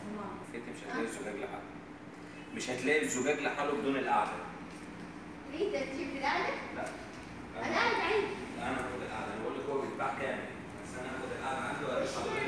فتي مش هتلاقي الزجاج لحاله مش هتلاقي الزجاج لحاله بدون القعده ليه ده تجيب القعده؟ لا انا قاعد عادي لا انا هاخد القعده انا بقول لك هو بيتباع كامل بس انا هاخد القعده عندي وارش على